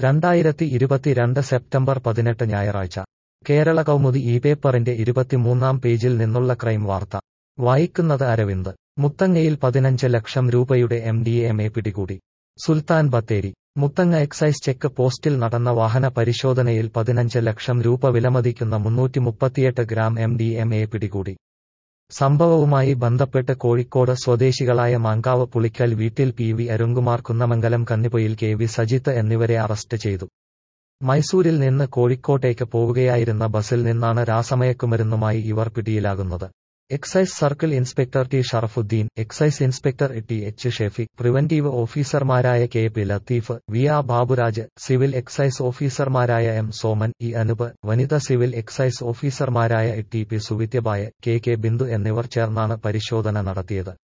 രണ്ടായിരത്തി ഇരുപത്തിരണ്ട് സെപ്റ്റംബർ പതിനെട്ട് ഞായറാഴ്ച കേരള കൗമുദി ഈ പേപ്പറിന്റെ ഇരുപത്തിമൂന്നാം പേജിൽ നിന്നുള്ള ക്രൈം വാർത്ത വായിക്കുന്നത് അരവിന്ദ് മുത്തങ്ങയിൽ പതിനഞ്ച് ലക്ഷം രൂപയുടെ എം ഡി എം എ പിടികൂടി സുൽത്താൻ ബത്തേരി മുത്തങ്ങ എക്സൈസ് ചെക്ക് പോസ്റ്റിൽ നടന്ന വാഹന പരിശോധനയിൽ പതിനഞ്ച് ലക്ഷം രൂപ വിലമതിക്കുന്ന മുന്നൂറ്റി മുപ്പത്തിയെട്ട് gram M D M A പിടികൂടി സംഭവവുമായി ബന്ധപ്പെട്ട് കോഴിക്കോട് സ്വദേശികളായ മാങ്കാവ് പുളിക്കൽ വീട്ടിൽ P V Arunkumar Kunnamangalam Kannipoyil K V Sajith എന്നിവരെ അറസ്റ്റ് ചെയ്തു മൈസൂരിൽ നിന്ന് കോഴിക്കോട്ടേക്ക് പോവുകയായിരുന്ന ബസിൽ നിന്നാണ് രാസമയക്കുമരുന്നുമായി ഇവർ പിടിയിലാകുന്നത് excise circle inspector T Sharafudheen excise inspector T H Shefeek preventive ഓഫീസർമാരായ K P Latheef V R Baburaj civil excise ഓഫീസർമാരായ എം സോമൻ ഇ അനൂപ് വനിത സിവിൽ എക്സൈസ് ഓഫീസർമാരായ T P Suvithyabaya K K Bindu എന്നിവർ ചേർന്നാണ് പരിശോധന നടത്തിയത്